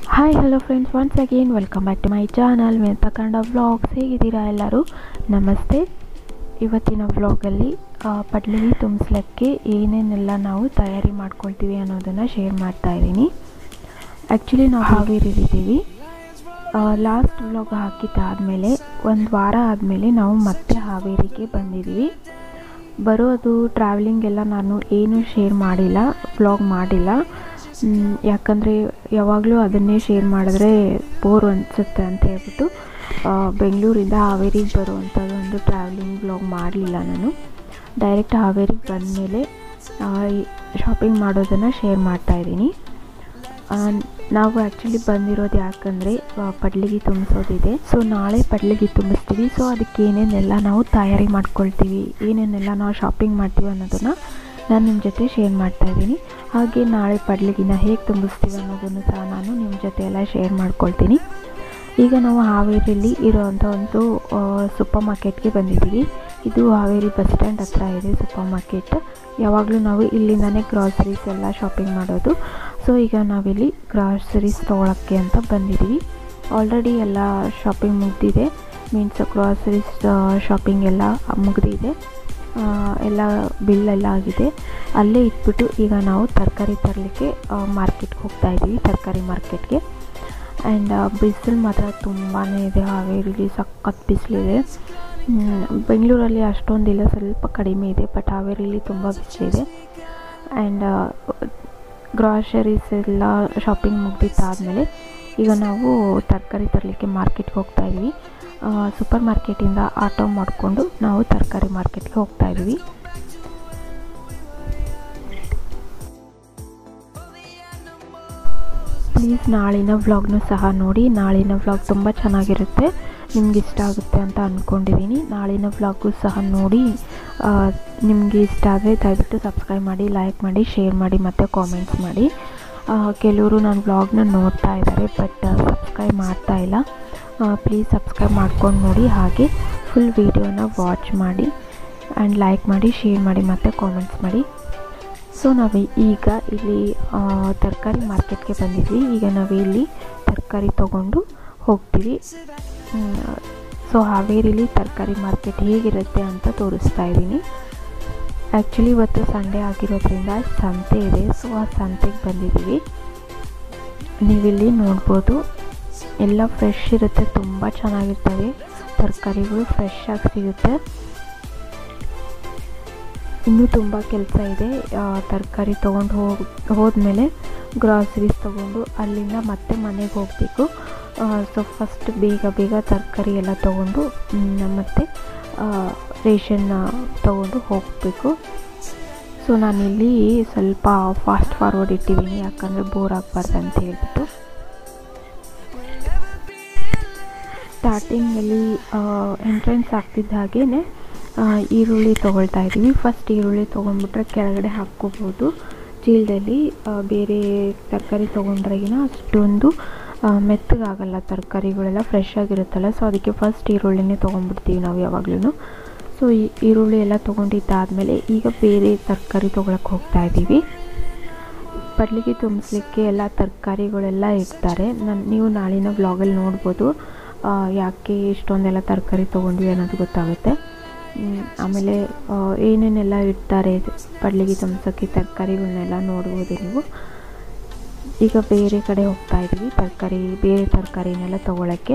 hi hello friends once again welcome back to my channel ಮೆಂತ Kannada vlogs ಹೇಗಿದ್ದೀರಾ ಎಲ್ಲರೂ ನಮಸ್ತೆ ಇವತ್ತಿನ ವ್ಲಾಗಲ್ಲಿ ಪಡ್ಲಿಗೆ ತುಂಬಿಸ್ಲಿಕ್ಕೆ ಏನೇನೆಲ್ಲ ನಾವು ತಯಾರಿ ಮಾಡ್ಕೊಳ್ತೀವಿ ಅನ್ನೋದನ್ನು ಶೇರ್ ಮಾಡ್ತಾ ಇದ್ದೀನಿ ಆ್ಯಕ್ಚುಲಿ ನಾವು ಹಾವೇರಿದ್ದೀವಿ ಲಾಸ್ಟ್ ವ್ಲಾಗ್ ಹಾಕಿದ್ದಾದಮೇಲೆ ಒಂದು ವಾರ ಆದಮೇಲೆ ನಾವು ಮತ್ತೆ ಹಾವೇರಿಗೆ ಬಂದಿದ್ದೀವಿ ಬರೋದು ಟ್ರಾವೆಲಿಂಗ್ ಎಲ್ಲ ನಾನು ಏನು ಶೇರ್ ಮಾಡಿಲ್ಲ ವ್ಲಾಗ್ ಮಾಡಿಲ್ಲ ಯಾಕಂದರೆ ಯಾವಾಗಲೂ ಅದನ್ನೇ ಶೇರ್ ಮಾಡಿದ್ರೆ ಬೋರ್ ಅನಿಸುತ್ತೆ ಅಂತ ಹೇಳ್ಬಿಟ್ಟು ಬೆಂಗಳೂರಿಂದ ಹಾವೇರಿಗೆ ಬರುವಂಥದ್ದು ಒಂದು ಟ್ರಾವೆಲಿಂಗ್ ವ್ಲಾಗ್ ಮಾಡಲಿಲ್ಲ ನಾನು ಡೈರೆಕ್ಟ್ ಹಾವೇರಿಗೆ ಬಂದಮೇಲೆ ಶಾಪಿಂಗ್ ಮಾಡೋದನ್ನು ಶೇರ್ ಮಾಡ್ತಾಯಿದ್ದೀನಿ ನಾವು ಆ್ಯಕ್ಚುಲಿ ಬಂದಿರೋದು ಯಾಕಂದರೆ ಪಡ್ಲಿಗೆ ತುಂಬಿಸೋದಿದೆ ಸೊ ನಾಳೆ ಪಡ್ಲಿಗೆ ತುಂಬಿಸ್ತೀವಿ ಸೊ ಅದಕ್ಕೆ ಏನೇನೆಲ್ಲ ನಾವು ತಯಾರಿ ಮಾಡ್ಕೊಳ್ತೀವಿ ಏನೇನೆಲ್ಲ ನಾವು ಶಾಪಿಂಗ್ ಮಾಡ್ತೀವಿ ಅನ್ನೋದನ್ನು ನಾನು ನಿಮ್ಮ ಜೊತೆ ಶೇರ್ ಮಾಡ್ತಾ ಇದ್ದೀನಿ ಹಾಗೆ ನಾಳೆ ಪಡ್ಲಿಗಿನ ಹೇಗೆ ತುಂಬಿಸ್ತೀವಿ ಅನ್ನೋದನ್ನು ಸಹ ನಾನು ನಿಮ್ಮ ಜೊತೆ ಎಲ್ಲ ಶೇರ್ ಮಾಡ್ಕೊಳ್ತೀನಿ ಈಗ ನಾವು ಹಾವೇರಿಯಲ್ಲಿ ಇರೋವಂಥ ಒಂದು ಸೂಪರ್ ಮಾರ್ಕೆಟ್ಗೆ ಬಂದಿದ್ದೀವಿ ಇದು ಹಾವೇರಿ ಬಸ್ ಸ್ಟ್ಯಾಂಡ್ ಹತ್ರ ಇದೆ ಸೂಪರ್ ಮಾರ್ಕೆಟ್ ಯಾವಾಗಲೂ ನಾವು ಇಲ್ಲಿಂದನೇ ಗ್ರಾಸರೀಸ್ ಎಲ್ಲ ಶಾಪಿಂಗ್ ಮಾಡೋದು ಸೊ ಈಗ ನಾವಿಲ್ಲಿ ಗ್ರಾಸರೀಸ್ ತೊಗೊಳಕ್ಕೆ ಅಂತ ಬಂದಿದ್ದೀವಿ ಆಲ್ರೆಡಿ ಎಲ್ಲ ಶಾಪಿಂಗ್ ಮುಗಿದಿದೆ ಮೀನ್ಸ್ ಗ್ರಾಸರೀಸ್ ಶಾಪಿಂಗ್ ಎಲ್ಲ ಮುಗಿದಿದೆ ಎಲ್ಲ ಬಿಲ್ ಎಲ್ಲ ಆಗಿದೆ ಅಲ್ಲೇ ಇಟ್ಬಿಟ್ಟು ಈಗ ನಾವು ತರಕಾರಿ ತರಲಿಕ್ಕೆ ಮಾರ್ಕೆಟ್ಗೆ ಹೋಗ್ತಾ ಇದ್ದೀವಿ ತರಕಾರಿ ಮಾರ್ಕೆಟ್ಗೆ ಆ್ಯಂಡ್ ಬಿಸಿಲು ಮಾತ್ರ ತುಂಬಾ ಇದೆ ಹಾವೇರಿಲಿ ಸಖತ್ ಬಿಸಿಲಿದೆ ಬೆಂಗಳೂರಲ್ಲಿ ಅಷ್ಟೊಂದಿಲ್ಲ ಸ್ವಲ್ಪ ಕಡಿಮೆ ಇದೆ ಬಟ್ ಹಾವೇರಿಲಿ ತುಂಬ ಬಿಸಿಲಿದೆ ಆ್ಯಂಡ್ ಗ್ರಾಸರೀಸ್ ಎಲ್ಲ ಶಾಪಿಂಗ್ ಮುಗ್ದಿದ್ದಾದಮೇಲೆ ಈಗ ನಾವು ತರಕಾರಿ ತರಲಿಕ್ಕೆ ಮಾರ್ಕೆಟ್ಗೆ ಹೋಗ್ತಾ ಇದ್ದೀವಿ ಸೂಪರ್ ಮಾರ್ಕೆಟಿಂದ ಆಟೋ ಮಾಡಿಕೊಂಡು ನಾವು ತರಕಾರಿ ಮಾರ್ಕೆಟ್ಗೆ ಹೋಗ್ತಾ ಇದ್ದೀವಿ ಪ್ಲೀಸ್ ನಾಳಿನ ವ್ಲಾಗ್ನು ಸಹ ನೋಡಿ ನಾಳಿನ ವ್ಲಾಗ್ ತುಂಬ ಚೆನ್ನಾಗಿರುತ್ತೆ ನಿಮ್ಗೆ ಇಷ್ಟ ಆಗುತ್ತೆ ಅಂತ ಅಂದ್ಕೊಂಡಿದ್ದೀನಿ ನಾಳಿನ ವ್ಲಾಗು ಸಹ ನೋಡಿ ನಿಮಗೆ ಇಷ್ಟ ಆದರೆ ದಯವಿಟ್ಟು ಸಬ್ಸ್ಕ್ರೈಬ್ ಮಾಡಿ ಲೈಕ್ ಮಾಡಿ ಶೇರ್ ಮಾಡಿ ಮತ್ತು ಕಾಮೆಂಟ್ಸ್ ಮಾಡಿ ಕೆಲವರು ನನ್ನ ವ್ಲಾಗ್ನ ನೋಡ್ತಾ ಇದ್ದಾರೆ ಬಟ್ ಸಬ್ಸ್ಕ್ರೈಬ್ ಮಾಡ್ತಾ ಇಲ್ಲ ಪ್ಲೀಸ್ ಸಬ್ಸ್ಕ್ರೈಬ್ ಮಾಡ್ಕೊಂಡು ನೋಡಿ ಹಾಗೆ ಫುಲ್ ವೀಡಿಯೋನ ವಾಚ್ ಮಾಡಿ ಆ್ಯಂಡ್ ಲೈಕ್ ಮಾಡಿ ಶೇರ್ ಮಾಡಿ ಮತ್ತು ಕಾಮೆಂಟ್ಸ್ ಮಾಡಿ ಸೊ ನಾವು ಈಗ ಇಲ್ಲಿ ತರಕಾರಿ ಮಾರ್ಕೆಟ್ಗೆ ಬಂದಿದ್ವಿ ಈಗ ನಾವು ಇಲ್ಲಿ ತರಕಾರಿ ತೊಗೊಂಡು ಹೋಗ್ತೀವಿ ಸೊ ಹಾವೇರಿಲಿ ತರಕಾರಿ ಮಾರ್ಕೆಟ್ ಹೇಗಿರುತ್ತೆ ಅಂತ ತೋರಿಸ್ತಾ ಇದ್ದೀನಿ ಆ್ಯಕ್ಚುಲಿ ಇವತ್ತು ಸಂಡೇ ಆಗಿರೋದ್ರಿಂದ ಸಂತೆ ಇದೆ ಸೊ ಆ ಸಂತೆಗೆ ಬಂದಿದ್ದೀವಿ ನೀವಿಲ್ಲಿ ನೋಡ್ಬೋದು ಎಲ್ಲ ಫ್ರೆಶ್ ಇರುತ್ತೆ ತುಂಬ ಚೆನ್ನಾಗಿರ್ತವೆ ತರಕಾರಿಗಳು ಫ್ರೆಶ್ ಆಗಿ ಸಿಗುತ್ತೆ ಇನ್ನೂ ತುಂಬ ಕೆಲಸ ಇದೆ ತರಕಾರಿ ತೊಗೊಂಡು ಹೋಗಿ ಹೋದ್ಮೇಲೆ ಗ್ರಾಸರೀಸ್ ತೊಗೊಂಡು ಅಲ್ಲಿಂದ ಮತ್ತೆ ಮನೆಗೆ ಹೋಗಬೇಕು ಸೊ ಫಸ್ಟ್ ಬೇಗ ಬೇಗ ತರಕಾರಿ ಎಲ್ಲ ತೊಗೊಂಡು ಮತ್ತು ರೇಷನ್ ತೊಗೊಂಡು ಹೋಗಬೇಕು ಸೊ ನಾನಿಲ್ಲಿ ಸ್ವಲ್ಪ ಫಾಸ್ಟ್ ಫಾರ್ವರ್ಡ್ ಇಟ್ಟಿದ್ದೀನಿ ಯಾಕಂದರೆ ಬೋರ್ ಆಗಬಾರ್ದು ಅಂತ ಹೇಳ್ಬಿಟ್ಟು ಸ್ಟಾರ್ಟಿಂಗಲ್ಲಿ ಎಂಟ್ರೆನ್ಸ್ ಆಗ್ತಿದ್ದ ಹಾಗೇ ಈರುಳ್ಳಿ ತೊಗೊಳ್ತಾ ಇದ್ದೀವಿ ಫಸ್ಟ್ ಈರುಳ್ಳಿ ತೊಗೊಂಡ್ಬಿಟ್ರೆ ಕೆಳಗಡೆ ಹಾಕ್ಕೋಬೋದು ಚೀಲದಲ್ಲಿ ಬೇರೆ ತರಕಾರಿ ತೊಗೊಂಡ್ರೆಗಿನ ಅಷ್ಟೊಂದು ಮೆತ್ತಗಾಗಲ್ಲ ತರಕಾರಿಗಳೆಲ್ಲ ಫ್ರೆಶ್ ಆಗಿರುತ್ತಲ್ಲ ಸೊ ಅದಕ್ಕೆ ಫಸ್ಟ್ ಈರುಳ್ಳಿನೇ ತೊಗೊಂಡ್ಬಿಡ್ತೀವಿ ನಾವು ಯಾವಾಗಲೂ ಸೊ ಈ ಈರುಳ್ಳಿ ಎಲ್ಲ ತೊಗೊಂಡಿದ್ದಾದಮೇಲೆ ಈಗ ಬೇರೆ ತರಕಾರಿ ತೊಗೊಳಕ್ಕೆ ಹೋಗ್ತಾ ಇದ್ದೀವಿ ಪಡ್ಲಿಗೆ ತುಂಬಿಸ್ಲಿಕ್ಕೆ ಎಲ್ಲ ತರಕಾರಿಗಳೆಲ್ಲ ಇಡ್ತಾರೆ ನಾನು ನೀವು ನಾಳಿನ ವ್ಲಾಗಲ್ಲಿ ನೋಡ್ಬೋದು ಯಾಕೆ ಇಷ್ಟೊಂದೆಲ್ಲ ತರಕಾರಿ ತೊಗೊಂಡ್ವಿ ಅನ್ನೋದು ಗೊತ್ತಾಗುತ್ತೆ ಆಮೇಲೆ ಏನೇನೆಲ್ಲ ಇಡ್ತಾರೆ ಪಡ್ಲಿಗೆ ತುಂಬಿಸೋಕ್ಕೆ ತರಕಾರಿಗಳನ್ನೆಲ್ಲ ನೋಡ್ಬೋದು ನೀವು ಈಗ ಬೇರೆ ಕಡೆ ಹೋಗ್ತಾ ಇದ್ದೀವಿ ತರಕಾರಿ ಬೇರೆ ತರಕಾರಿನೆಲ್ಲ ತೊಗೊಳಕ್ಕೆ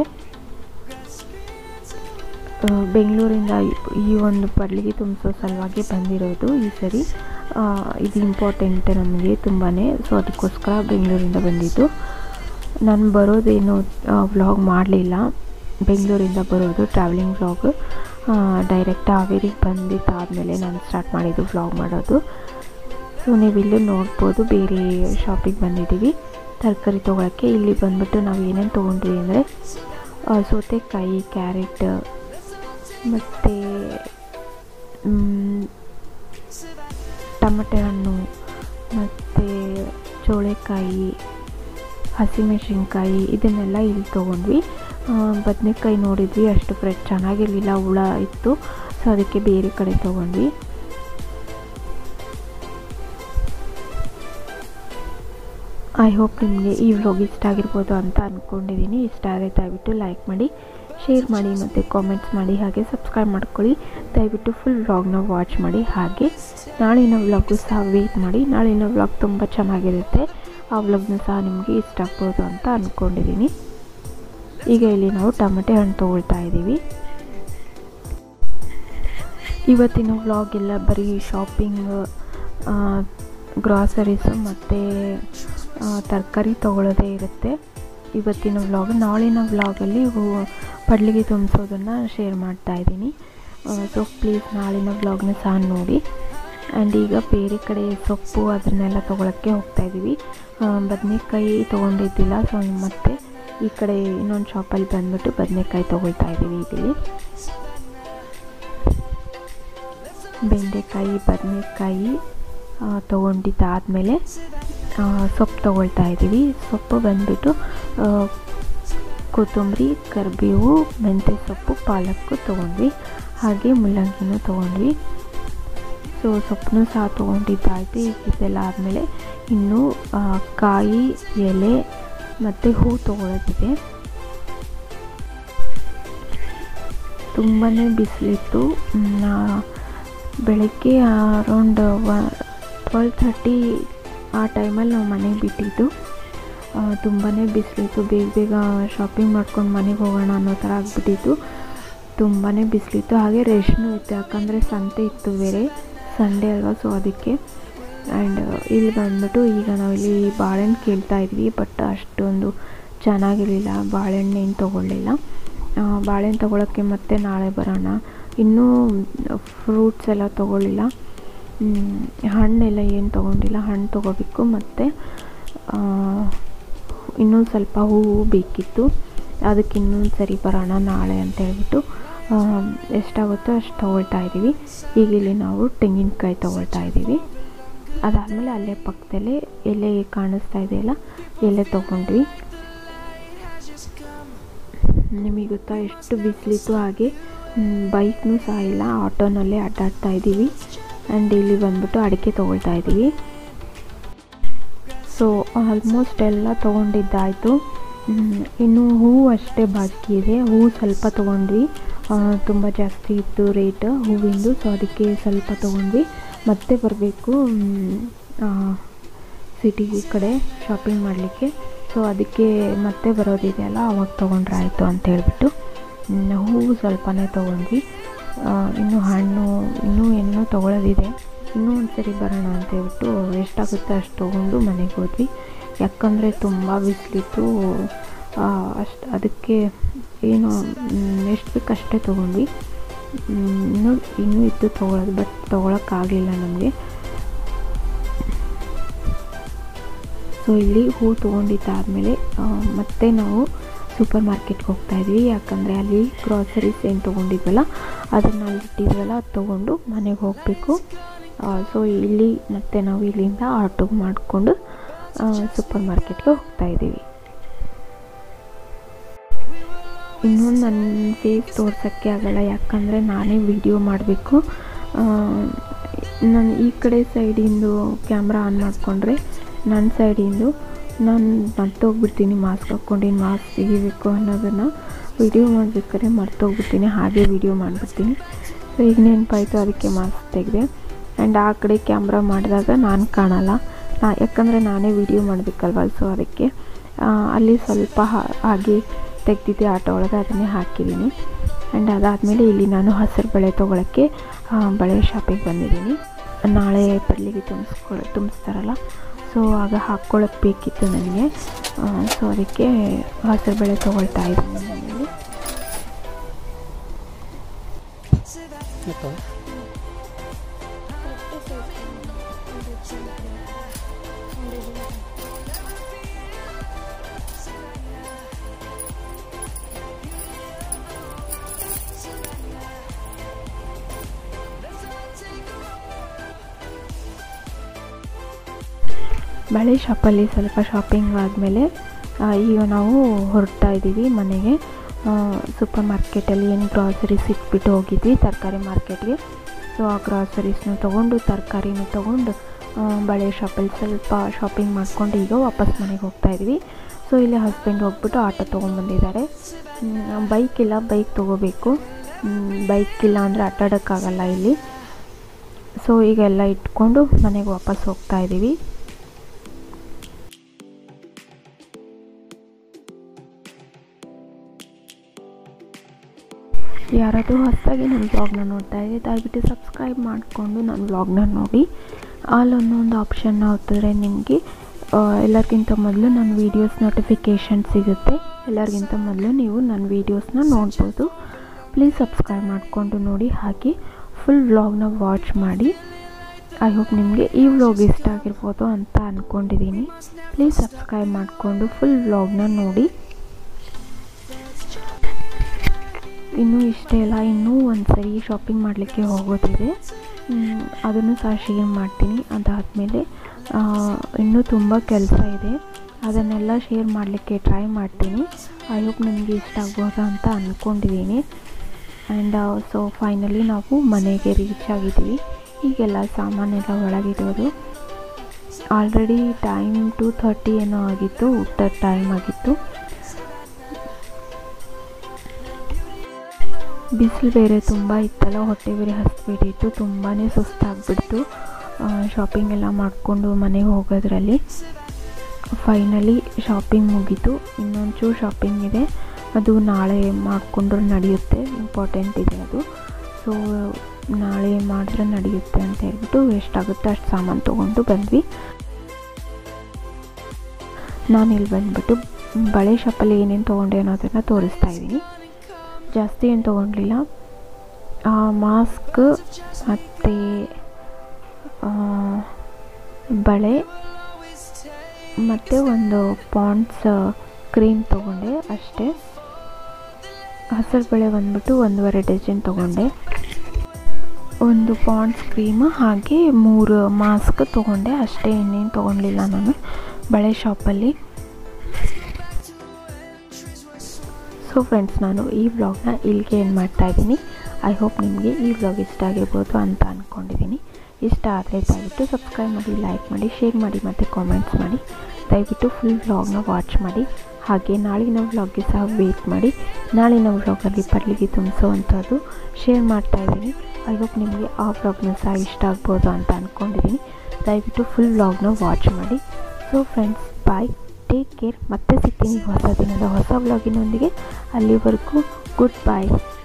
ಬೆಂಗಳೂರಿಂದ ಈ ಒಂದು ಪಡ್ಲಿಗೆ ತುಂಬಿಸೋ ಸಲುವಾಗಿ ಬಂದಿರೋದು ಈ ಸರಿ ಇದು ಇಂಪಾರ್ಟೆಂಟ್ ನಮಗೆ ತುಂಬಾ ಸೊ ಅದಕ್ಕೋಸ್ಕರ ಬೆಂಗಳೂರಿಂದ ಬಂದಿದ್ದು ನಾನು ಬರೋದೇನು ವ್ಲಾಗ್ ಮಾಡಲಿಲ್ಲ ಬೆಂಗಳೂರಿಂದ ಬರೋದು ಟ್ರಾವೆಲಿಂಗ್ ವ್ಲಾಗ್ ಡೈರೆಕ್ಟ್ ಹಾವೇರಿಗೆ ಬಂದಿದ್ದಾದಮೇಲೆ ನಾನು ಸ್ಟಾರ್ಟ್ ಮಾಡಿದ್ದು ವ್ಲಾಗ್ ಮಾಡೋದು ಸೊ ನೀವು ಇಲ್ಲೂ ನೋಡ್ಬೋದು ಬೇರೆ ಶಾಪಿಗೆ ಬಂದಿದ್ದೀವಿ ತರಕಾರಿ ತೊಗೊಳಕ್ಕೆ ಇಲ್ಲಿ ಬಂದ್ಬಿಟ್ಟು ನಾವು ಏನೇನು ತೊಗೊಂಡ್ವಿ ಅಂದರೆ ಸೌತೆಕಾಯಿ ಕ್ಯಾರೆಟ್ ಮತ್ತು ಟಮಟೆ ಹಣ್ಣು ಮತ್ತು ಚೋಳೆಕಾಯಿ ಹಸಿಮೆಣಸಿನ್ಕಾಯಿ ಇದನ್ನೆಲ್ಲ ಇಲ್ಲಿ ತೊಗೊಂಡ್ವಿ ಬದನೆಕಾಯಿ ನೋಡಿದ್ವಿ ಅಷ್ಟು ಫ್ರೆಶ್ ಚೆನ್ನಾಗಿರಲಿಲ್ಲ ಹುಳ ಇತ್ತು ಸೊ ಅದಕ್ಕೆ ಬೇರೆ ಕಡೆ ತೊಗೊಂಡ್ವಿ ಐ ಹೋಪ್ ನಿಮಗೆ ಈ ವ್ಲಾಗ್ ಇಷ್ಟ ಆಗಿರ್ಬೋದು ಅಂತ ಅಂದ್ಕೊಂಡಿದ್ದೀನಿ ಇಷ್ಟ ಆದರೆ ದಯವಿಟ್ಟು ಲೈಕ್ ಮಾಡಿ ಶೇರ್ ಮಾಡಿ ಮತ್ತು ಕಾಮೆಂಟ್ಸ್ ಮಾಡಿ ಹಾಗೆ ಸಬ್ಸ್ಕ್ರೈಬ್ ಮಾಡ್ಕೊಳ್ಳಿ ದಯವಿಟ್ಟು ಫುಲ್ ವ್ಲಾಗ್ನ ವಾಚ್ ಮಾಡಿ ಹಾಗೆ ನಾಳಿನ ವ್ಲಾಗು ಸಹ ವೇಟ್ ಮಾಡಿ ನಾಳಿನ ವ್ಲಾಗ್ ತುಂಬ ಚೆನ್ನಾಗಿರುತ್ತೆ ಆ ವ್ಲಾಗ್ನ ಸಹ ನಿಮಗೆ ಇಷ್ಟ ಆಗ್ಬೋದು ಅಂತ ಅಂದ್ಕೊಂಡಿದ್ದೀನಿ ಈಗ ಇಲ್ಲಿ ನಾವು ಟೊಮೆಟೊ ಹಣ್ಣು ತೊಗೊಳ್ತಾ ಇದ್ದೀವಿ ಇವತ್ತಿನ ವ್ಲಾಗ್ ಎಲ್ಲ ಬರೀ ಶಾಪಿಂಗ್ ಗ್ರಾಸರೀಸು ಮತ್ತು ತರಕಾರಿ ತೊಗೊಳ್ಳೋದೇ ಇರುತ್ತೆ ಇವತ್ತಿನ ವ್ಲಾಗ್ ನಾಳಿನ ವ್ಲಾಗಲ್ಲಿ ಹೂ ಪಡ್ಲಿಗೆ ತುಂಬಿಸೋದನ್ನು ಶೇರ್ ಮಾಡ್ತಾ ಇದ್ದೀನಿ ಸೊ ಪ್ಲೀಸ್ ನಾಳಿನ ವ್ಲಾಗ್ನ ಸಹ ನೋಡಿ ಆ್ಯಂಡ್ ಈಗ ಬೇರೆ ಕಡೆ ಸೊಪ್ಪು ಅದನ್ನೆಲ್ಲ ತೊಗೊಳಕ್ಕೆ ಹೋಗ್ತಾಯಿದ್ದೀವಿ ಬದನೆಕಾಯಿ ತೊಗೊಂಡಿದ್ದಿಲ್ಲ ಸೊ ಮತ್ತೆ ಈ ಕಡೆ ಇನ್ನೊಂದು ಶಾಪಲ್ಲಿ ಬಂದ್ಬಿಟ್ಟು ಬದನೆಕಾಯಿ ತೊಗೊಳ್ತಾ ಇದ್ದೀವಿ ಇಲ್ಲಿ ಬೆಂಡೆಕಾಯಿ ಬದನೆಕಾಯಿ ತೊಗೊಂಡಿದ್ದಾದಮೇಲೆ ಸೊಪ್ಪು ತೊಗೊಳ್ತಾ ಇದ್ದೀವಿ ಸೊಪ್ಪು ಬಂದ್ಬಿಟ್ಟು ಕೊತ್ತಂಬರಿ ಕರಿಬೇವು ಮೆಂತ್ಯ ಸೊಪ್ಪು ಪಾಲಕ್ಕು ತೊಗೊಂಡ್ವಿ ಹಾಗೆ ಮುಲ್ಲಂಗಿನೂ ತೊಗೊಂಡ್ವಿ ಸೊ ಸೊಪ್ಪನ್ನು ಸಹ ತೊಗೊಂಡಿದ್ದಾಯಿತು ಈಗ ಇದೆಲ್ಲ ಆದಮೇಲೆ ಇನ್ನು ಕಾಯಿ ಎಲೆ ಮತ್ತು ಹೂ ತೊಗೊಳೋದಿದೆ ತುಂಬಾ ಬಿಸಿಲಿತ್ತು ಬೆಳಗ್ಗೆ ಅರೌಂಡ್ ಟ್ವೆಲ್ ಥರ್ಟಿ ಆ ಟೈಮಲ್ಲಿ ನಾವು ಮನೆಗೆ ಬಿಟ್ಟಿದ್ದು ತುಂಬಾ ಬಿಸಿಲಿತ್ತು ಬೇಗ ಬೇಗ ಶಾಪಿಂಗ್ ಮಾಡ್ಕೊಂಡು ಮನೆಗೆ ಹೋಗೋಣ ಅನ್ನೋ ಥರ ಆಗಿಬಿಟ್ಟಿತ್ತು ತುಂಬಾ ಬಿಸಿಲಿತ್ತು ಹಾಗೆ ರೆಶ್ನೂ ಇತ್ತು ಯಾಕಂದರೆ ಸಂತೆ ಇತ್ತು ಬೇರೆ ಸಂಡೇ ಅಲ್ವಾ ಸೊ ಅದಕ್ಕೆ ಆ್ಯಂಡ್ ಇಲ್ಲಿ ಬಂದ್ಬಿಟ್ಟು ಈಗ ನಾವು ಇಲ್ಲಿ ಬಾಳೆಹಣ್ಣು ಕೇಳ್ತಾ ಇದ್ವಿ ಬಟ್ ಅಷ್ಟೊಂದು ಚೆನ್ನಾಗಿರಲಿಲ್ಲ ಬಾಳೆಹಣ್ಣು ಏನು ತೊಗೊಳ್ಳಿಲ್ಲ ಬಾಳೆಹಣ್ಣು ತೊಗೊಳಕ್ಕೆ ಮತ್ತೆ ನಾಳೆ ಬರೋಣ ಇನ್ನೂ ಫ್ರೂಟ್ಸ್ ಎಲ್ಲ ತೊಗೊಳ್ಳಿಲ್ಲ ಹಣ್ಣೆಲ್ಲ ಏನು ತೊಗೊಂಡಿಲ್ಲ ಹಣ್ಣು ತೊಗೋಬೇಕು ಮತ್ತು ಇನ್ನೊಂದು ಸ್ವಲ್ಪ ಹೂವು ಬೇಕಿತ್ತು ಅದಕ್ಕೆ ಇನ್ನೊಂದು ಸರಿ ಬರೋಣ ನಾಳೆ ಅಂತ ಹೇಳ್ಬಿಟ್ಟು ಎಷ್ಟಾಗುತ್ತೋ ಅಷ್ಟು ತೊಗೊಳ್ತಾ ಇದ್ದೀವಿ ಈಗ ಇಲ್ಲಿ ನಾವು ತೆಂಗಿನಕಾಯಿ ತೊಗೊಳ್ತಾ ಇದ್ದೀವಿ ಅದಾದಮೇಲೆ ಅಲ್ಲೇ ಪಕ್ಕದಲ್ಲೇ ಎಲೆ ಕಾಣಿಸ್ತಾ ಇದೆಯಲ್ಲ ಎಲೆ ತೊಗೊಂಡ್ವಿ ನಿಮಗೆ ಗೊತ್ತಾ ಎಷ್ಟು ಬಿಸಿಲಿತ್ತು ಹಾಗೆ ಬೈಕ್ನೂ ಸಹ ಇಲ್ಲ ಆಟೋನಲ್ಲೇ ಅಡ್ಡಾಡ್ತಾ ಇದ್ದೀವಿ ಆ್ಯಂಡ್ ಇಲ್ಲಿ ಬಂದ್ಬಿಟ್ಟು ಅಡಿಕೆ ತೊಗೊಳ್ತಾ ಇದ್ದೀವಿ ಸೊ ಆಲ್ಮೋಸ್ಟ್ ಎಲ್ಲ ತೊಗೊಂಡಿದ್ದಾಯಿತು ಇನ್ನು ಹೂವು ಅಷ್ಟೇ ಬಾಕಿ ಇದೆ ಹೂವು ಸ್ವಲ್ಪ ತೊಗೊಂಡ್ವಿ ತುಂಬ ಜಾಸ್ತಿ ಇತ್ತು ರೇಟ್ ಹೂವಿಂದು ಸೊ ಅದಕ್ಕೆ ಸ್ವಲ್ಪ ತೊಗೊಂಡ್ವಿ ಮತ್ತೆ ಬರಬೇಕು ಸಿಟಿ ಕಡೆ ಶಾಪಿಂಗ್ ಮಾಡಲಿಕ್ಕೆ ಸೊ ಅದಕ್ಕೆ ಮತ್ತೆ ಬರೋದಿದೆಯಲ್ಲ ಅವಾಗ ತೊಗೊಂಡ್ರೆ ಆಯಿತು ಅಂತ ಹೇಳ್ಬಿಟ್ಟು ಹೂವು ಸ್ವಲ್ಪನೇ ತೊಗೊಂಡ್ವಿ ಇನ್ನು ಹಣ್ಣು ಇನ್ನೂ ಏನೋ ತೊಗೊಳೋದಿದೆ ಇನ್ನೂ ಒಂದು ಸರಿ ಬರೋಣ ಅಂತ ಹೇಳ್ಬಿಟ್ಟು ಎಷ್ಟಾಗುತ್ತೆ ಅಷ್ಟು ತೊಗೊಂಡು ಮನೆಗೆ ಹೋದ್ವಿ ಯಾಕಂದರೆ ತುಂಬ ಬಿಸಿಲಿತ್ತು ಅಷ್ಟು ಅದಕ್ಕೆ ಏನು ಎಷ್ಟು ಬೇಕು ಅಷ್ಟೇ ತೊಗೊಂಡ್ವಿ ಇನ್ನೂ ಇನ್ನೂ ಇತ್ತು ತೊಗೊಳೋದು ಬಟ್ ತೊಗೊಳಕ್ಕಾಗಲಿಲ್ಲ ನಮಗೆ ಸೊ ಇಲ್ಲಿ ಹೂ ತೊಗೊಂಡಿದ್ದಾದಮೇಲೆ ಮತ್ತೆ ನಾವು ಸೂಪರ್ ಮಾರ್ಕೆಟ್ಗೆ ಹೋಗ್ತಾ ಇದ್ವಿ ಯಾಕಂದರೆ ಅಲ್ಲಿ ಗ್ರಾಸರೀಸ್ ಏನು ತೊಗೊಂಡಿದ್ವಲ್ಲ ಅದನ್ನು ಅಲ್ಲಿ ಇಟ್ಟಿದ್ವಲ್ಲ ಅದು ತೊಗೊಂಡು ಮನೆಗೆ ಹೋಗಬೇಕು ಸೊ ಇಲ್ಲಿ ಮತ್ತೆ ನಾವು ಇಲ್ಲಿಂದ ಆಟೋ ಮಾಡಿಕೊಂಡು ಸೂಪರ್ ಮಾರ್ಕೆಟ್ಗೆ ಹೋಗ್ತಾ ಇದ್ದೀವಿ ಇನ್ನೂ ನನ್ನ ಫೇಸ್ ತೋರ್ಸೋಕ್ಕೆ ಆಗಲ್ಲ ಯಾಕಂದರೆ ನಾನೇ ವಿಡಿಯೋ ಮಾಡಬೇಕು ನಾನು ಈ ಕಡೆ ಸೈಡಿಂದು ಕ್ಯಾಮ್ರಾ ಆನ್ ಮಾಡಿಕೊಂಡ್ರೆ ನನ್ನ ಸೈಡಿಂದು ನಾನು ಮರ್ತೋಗ್ಬಿಡ್ತೀನಿ ಮಾಸ್ಕ್ ಹಾಕ್ಕೊಂಡು ಮಾಸ್ಕ್ ತೆಗಿಬೇಕು ಅನ್ನೋದನ್ನು ವಿಡಿಯೋ ಮಾಡಬೇಕಾದ್ರೆ ಮರ್ತೋಗ್ಬಿಡ್ತೀನಿ ಹಾಗೆ ವಿಡಿಯೋ ಮಾಡಿಬಿಡ್ತೀನಿ ಸೊ ಈಗ ನೆನಪಾಯಿತು ಅದಕ್ಕೆ ಮಾಸ್ಕ್ ತೆಗೆದೆ ಆ್ಯಂಡ್ ಆ ಕಡೆ ಕ್ಯಾಮ್ರಾ ಮಾಡಿದಾಗ ನಾನು ಕಾಣಲ್ಲ ನಾ ಯಾಕಂದರೆ ನಾನೇ ವಿಡಿಯೋ ಮಾಡಬೇಕಲ್ವ ಸೊ ಅದಕ್ಕೆ ಅಲ್ಲಿ ಸ್ವಲ್ಪ ಹಾಗೆ ತೆಗ್ದಿದ್ದೆ ಆಟೋ ಒಳಗೆ ಅದನ್ನೇ ಹಾಕಿದ್ದೀನಿ ಆ್ಯಂಡ್ ಅದಾದಮೇಲೆ ಇಲ್ಲಿ ನಾನು ಹಸಿರು ಬಳೆ ತೊಗೊಳಕ್ಕೆ ಬಳೆ ಶಾಪಿಗೆ ಬಂದಿದ್ದೀನಿ ನಾಳೆ ಪಡ್ಲಿಗೆ ತುಂಬಿಸ್ಕೊಳ ತುಂಬಿಸ್ತಾರಲ್ಲ ಸೊ ಆಗ ಹಾಕ್ಕೊಳ್ಳೋಕ್ಕೆ ಬೇಕಿತ್ತು ನನಗೆ ಸೊ ಅದಕ್ಕೆ ಹಸಿರು ಬೇಳೆ ತೊಗೊಳ್ತಾ ಇದ್ದೀನಿ ಮನೆಯಲ್ಲಿ ಬಳೆ ಶಾಪಲ್ಲಿ ಸ್ವಲ್ಪ ಶಾಪಿಂಗ್ ಆದಮೇಲೆ ಈಗ ನಾವು ಹೊರಡ್ತಾ ಇದ್ದೀವಿ ಮನೆಗೆ ಸೂಪರ್ ಮಾರ್ಕೆಟಲ್ಲಿ ಏನು ಗ್ರಾಸರೀಸ್ ಇಟ್ಬಿಟ್ಟು ಹೋಗಿದ್ವಿ ತರಕಾರಿ ಮಾರ್ಕೆಟ್ಗೆ ಸೊ ಆ ಗ್ರಾಸರೀಸ್ನ ತೊಗೊಂಡು ತರಕಾರಿನ ತೊಗೊಂಡು ಬಳೆ ಶಾಪಲ್ಲಿ ಸ್ವಲ್ಪ ಶಾಪಿಂಗ್ ಮಾಡ್ಕೊಂಡು ಈಗ ವಾಪಸ್ ಮನೆಗೆ ಹೋಗ್ತಾ ಇದ್ವಿ ಸೊ ಇಲ್ಲಿ ಹಸ್ಬೆಂಡ್ ಹೋಗ್ಬಿಟ್ಟು ಆಟೋ ತೊಗೊಂಬಂದಿದ್ದಾರೆ ಬೈಕ್ ಇಲ್ಲ ಬೈಕ್ ತೊಗೋಬೇಕು ಬೈಕ್ ಇಲ್ಲ ಅಂದರೆ ಆಟಾಡೋಕ್ಕಾಗಲ್ಲ ಇಲ್ಲಿ ಸೊ ಈಗ ಎಲ್ಲ ಇಟ್ಕೊಂಡು ಮನೆಗೆ ವಾಪಸ್ ಹೋಗ್ತಾ ಇದ್ದೀವಿ ಯಾರಾದರೂ ಹೊಸದಾಗಿ ನನ್ನ ವ್ಲಾಗ್ನ ನೋಡ್ತಾ ಇದ್ದೆ ದಯವಿಟ್ಟು ಸಬ್ಸ್ಕ್ರೈಬ್ ಮಾಡಿಕೊಂಡು ನನ್ನ ವ್ಲಾಗ್ನ ನೋಡಿ ಆಲ್ ಅನ್ನೋ ಒಂದು ಆಪ್ಷನ್ನ ಹೊತ್ತಿದ್ರೆ ನಿಮಗೆ ಎಲ್ಲರಿಗಿಂತ ಮೊದಲು ನನ್ನ ವೀಡಿಯೋಸ್ ನೋಟಿಫಿಕೇಷನ್ ಸಿಗುತ್ತೆ ಎಲ್ಲರಿಗಿಂತ ಮೊದಲು ನೀವು ನನ್ನ ವೀಡಿಯೋಸ್ನ ನೋಡ್ಬೋದು ಪ್ಲೀಸ್ ಸಬ್ಸ್ಕ್ರೈಬ್ ಮಾಡಿಕೊಂಡು ನೋಡಿ ಹಾಗೆ ಫುಲ್ ವ್ಲಾಗ್ನ ವಾಚ್ ಮಾಡಿ ಐ ಹೋಪ್ ನಿಮಗೆ ಈ ವ್ಲಾಗ್ ಇಷ್ಟ ಆಗಿರ್ಬೋದು ಅಂತ ಅಂದ್ಕೊಂಡಿದ್ದೀನಿ ಪ್ಲೀಸ್ ಸಬ್ಸ್ಕ್ರೈಬ್ ಮಾಡಿಕೊಂಡು ಫುಲ್ ವ್ಲಾಗ್ನ ನೋಡಿ ಇನ್ನೂ ಇಷ್ಟೇ ಅಲ್ಲ ಇನ್ನೂ ಒಂದು ಸರಿ ಶಾಪಿಂಗ್ ಮಾಡಲಿಕ್ಕೆ ಹೋಗೋದಿದೆ ಅದನ್ನು ಸಹ ಶೇರ್ ಮಾಡ್ತೀನಿ ಅದಾದಮೇಲೆ ಇನ್ನೂ ತುಂಬ ಕೆಲಸ ಇದೆ ಅದನ್ನೆಲ್ಲ ಶೇರ್ ಮಾಡಲಿಕ್ಕೆ ಟ್ರೈ ಮಾಡ್ತೀನಿ ಐ ಹೋಪ್ ನಿಮಗೆ ಇಷ್ಟ ಆಗ್ಬೋದಾ ಅಂತ ಅಂದ್ಕೊಂಡಿದ್ದೀನಿ ಆ್ಯಂಡ್ ಸೊ ಫೈನಲಿ ನಾವು ಮನೆಗೆ ರೀಚ್ ಆಗಿದ್ದೀವಿ ಈಗೆಲ್ಲ ಸಾಮಾನೆಲ್ಲ ಒಳಗಿಡೋದು ಆಲ್ರೆಡಿ ಟೈಮ್ ಟು ಥರ್ಟಿ ಏನೋ ಆಗಿತ್ತು ಊಟದ ಟೈಮ್ ಆಗಿತ್ತು ಬಿಸಿಲು ಬೇರೆ ತುಂಬ ಇತ್ತಲ್ಲ ಹೊಟ್ಟೆ ಬೇರೆ ಹಸ್ಬಿಟ್ಟಿತ್ತು ತುಂಬಾ ಸುಸ್ತಾಗ್ಬಿಡ್ತು ಶಾಪಿಂಗ್ ಎಲ್ಲ ಮಾಡಿಕೊಂಡು ಮನೆಗೆ ಹೋಗೋದ್ರಲ್ಲಿ ಫೈನಲಿ ಶಾಪಿಂಗ್ ಮುಗೀತು ಇನ್ನೊಂಚೂರು ಶಾಪಿಂಗ್ ಇದೆ ಅದು ನಾಳೆ ಮಾಡಿಕೊಂಡ್ರೆ ನಡೆಯುತ್ತೆ ಇಂಪಾರ್ಟೆಂಟ್ ಇದೆ ಅದು ಸೊ ನಾಳೆ ಮಾಡಿದ್ರೆ ನಡೆಯುತ್ತೆ ಅಂತ ಹೇಳ್ಬಿಟ್ಟು ಎಷ್ಟಾಗುತ್ತೆ ಅಷ್ಟು ಸಾಮಾನು ತೊಗೊಂಡು ಬಂದ್ವಿ ನಾನು ಇಲ್ಲಿ ಬಂದುಬಿಟ್ಟು ಬಳೆ ಶಾಪಲ್ಲಿ ಏನೇನು ತೊಗೊಂಡೆ ಅನ್ನೋದನ್ನು ತೋರಿಸ್ತಾ ಇದ್ದೀನಿ ಜಾಸ್ತಿ ಏನು ತೊಗೊಂಡಿಲ್ಲ ಮಾಸ್ಕ್ ಮತ್ತು ಬಳೆ ಮತ್ತು ಒಂದು ಪಾಂಡ್ಸ್ ಕ್ರೀಮ್ ತೊಗೊಂಡೆ ಅಷ್ಟೇ ಹಸಿರು ಬಳೆ ಬಂದ್ಬಿಟ್ಟು ಒಂದೂವರೆ ಡಜನ್ ತೊಗೊಂಡೆ ಒಂದು ಪಾಂಡ್ಸ್ ಕ್ರೀಮ್ ಹಾಗೆ ಮೂರು ಮಾಸ್ಕ್ ತೊಗೊಂಡೆ ಅಷ್ಟೇ ಇನ್ನೇನು ತೊಗೊಳ್ಲಿಲ್ಲ ನಾನು ಬಳೆ ಶಾಪಲ್ಲಿ ಸೊ ಫ್ರೆಂಡ್ಸ್ ನಾನು ಈ ವ್ಲಾಗ್ನ ಇಲ್ಲಿಗೆ ಏನು ಮಾಡ್ತಾಯಿದ್ದೀನಿ ಐ ಹೋಪ್ ನಿಮಗೆ ಈ ವ್ಲಾಗ್ ಇಷ್ಟ ಆಗಿರ್ಬೋದು ಅಂತ ಅಂದ್ಕೊಂಡಿದ್ದೀನಿ ಇಷ್ಟ ಆದರೆ ದಯವಿಟ್ಟು ಸಬ್ಸ್ಕ್ರೈಬ್ ಮಾಡಿ ಲೈಕ್ ಮಾಡಿ ಶೇರ್ ಮಾಡಿ ಮತ್ತು ಕಾಮೆಂಟ್ಸ್ ಮಾಡಿ ದಯವಿಟ್ಟು ಫುಲ್ ವ್ಲಾಗ್ನ ವಾಚ್ ಮಾಡಿ ಹಾಗೆ ನಾಳಿನ ವ್ಲಾಗ್ಗೆ ಸಹ ವೇಟ್ ಮಾಡಿ ನಾಳಿನ ವ್ಲಾಗಲ್ಲಿ ಪರ್ಲಿಗೆ ತುಂಬಿಸೋವಂಥದ್ದು ಶೇರ್ ಮಾಡ್ತಾಯಿದ್ದೀನಿ ಐ ಹೋಪ್ ನಿಮಗೆ ಆ ವ್ಲಾಗ್ನ ಸಹ ಇಷ್ಟ ಆಗ್ಬೋದು ಅಂತ ಅಂದ್ಕೊಂಡಿದ್ದೀನಿ ದಯವಿಟ್ಟು ಫುಲ್ ವ್ಲಾಗ್ನ ವಾಚ್ ಮಾಡಿ so friends bye take care ಮತ್ತೆ ಸಿಗ್ತೀನಿ ಹೊಸ ದಿನದ ಹೊಸ ವ್ಲಾಗಿನೊಂದಿಗೆ ಅಲ್ಲಿವರೆಗೂ ಗುಡ್ ಬಾಯ್